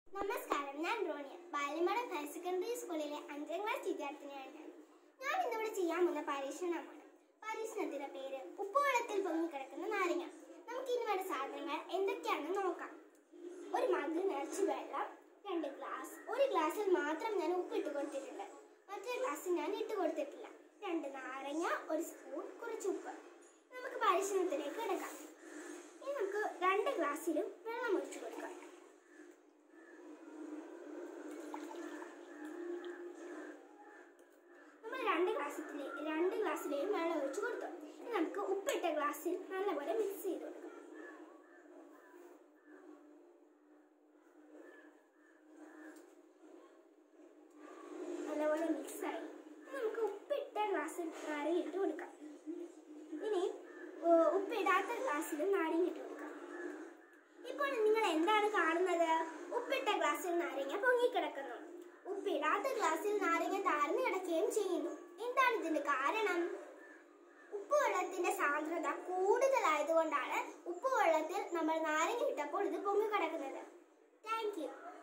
നമസ്കാരം ഞാൻ Roniya ബാലിമടം higher secondary സ്കൂളിലെ അഞ്ചാം ക്ലാസ് വിദ്യാർത്ഥിനിയാണ് ഞാൻ ഞാൻ ഇന്നിവിടെ ചെയ്യാൻ പോകുന്ന പരീക്ഷണമാണ് പരീക്ഷണത്തിന്റെ പേര് ഉപ്പുവെള്ളത്തിൽ പൊങ്ങിക്കിടക്കുന്ന നാരങ്ങ നമുക്ക് ഇനി വേണ്ട സാധനങ്ങൾ എന്തൊക്കെയാണെന്ന് നോക്കാം ഒരു മഗ് നിറച്ച് വെള്ളം രണ്ട് ഗ്ലാസ് ഒരു ഗ്ലാസ്സിൽ മാത്രം ഞാൻ ഉപ്പ് ഇട്ട് കൊടുത്തിട്ടുണ്ട് മറ്റൊരു ഗ്ലാസ്സിൽ ഞാൻ ഇട്ട് കൊടുത്തിട്ടില്ല രണ്ട് നാരങ്ങ ഒരു സ്പൂൺ കുറച്ച് ഉപ്പ് നമുക്ക് പരീക്ഷണത്തിലേക്ക് കിടക്കാം ഇനി നമുക്ക് രണ്ട് ഗ്ലാസ്സിലും വെള്ളം ഒഴിച്ചു കൊടുക്കാം നമ്മൾ രണ്ട് ഗ്ലാസ്സിലെ രണ്ട് ഗ്ലാസ്സിലെയും വെള്ളം ഒഴിച്ചു കൊടുത്തു ഇനി നമുക്ക് ഉപ്പിട്ട ഗ്ലാസ്സിൽ നല്ലപോലെ മിക്സ് ചെയ്ത് കൊടുക്കാം നല്ലപോലെ മിക്സ് ആയി ഇനി നമുക്ക് ഉപ്പിട്ട ഗ്ലാസ്സിൽ നാരങ്ങ ഇട്ട് കൊടുക്കാം ഇനി ഏ, ഉപ്പിടാത്ത ഗ്ലാസ്സിൽ നാരങ്ങ ഇട്ട് കൊടുക്കാം ഇപ്പോൾ നിങ്ങൾ എന്താണ് കാണുന്നത് ഉപ്പിട്ട ഗ്ലാസ്സിൽ നാരങ്ങ പൊങ്ങിക്കിടക്കുന്നു ഉപ്പിടാത്ത ഗ്ലാസ്സിൽ നാരങ്ങ താഴ്ന്നു കിടക്കുകയും ചെയ്യുന്നു എന്താണ് ഇതിന്റെ കാരണം ഉപ്പുവെള്ളത്തിന്റെ സാന്ദ്രത കൂടുതലായതുകൊണ്ടാണ് ഉപ്പുവെള്ളത്തിൽ നമ്മൾ നാരങ്ങ ഇട്ടപ്പോൾ ഇത് പൊങ്ങിക്കിടക്കുന്നത് താങ്ക് യു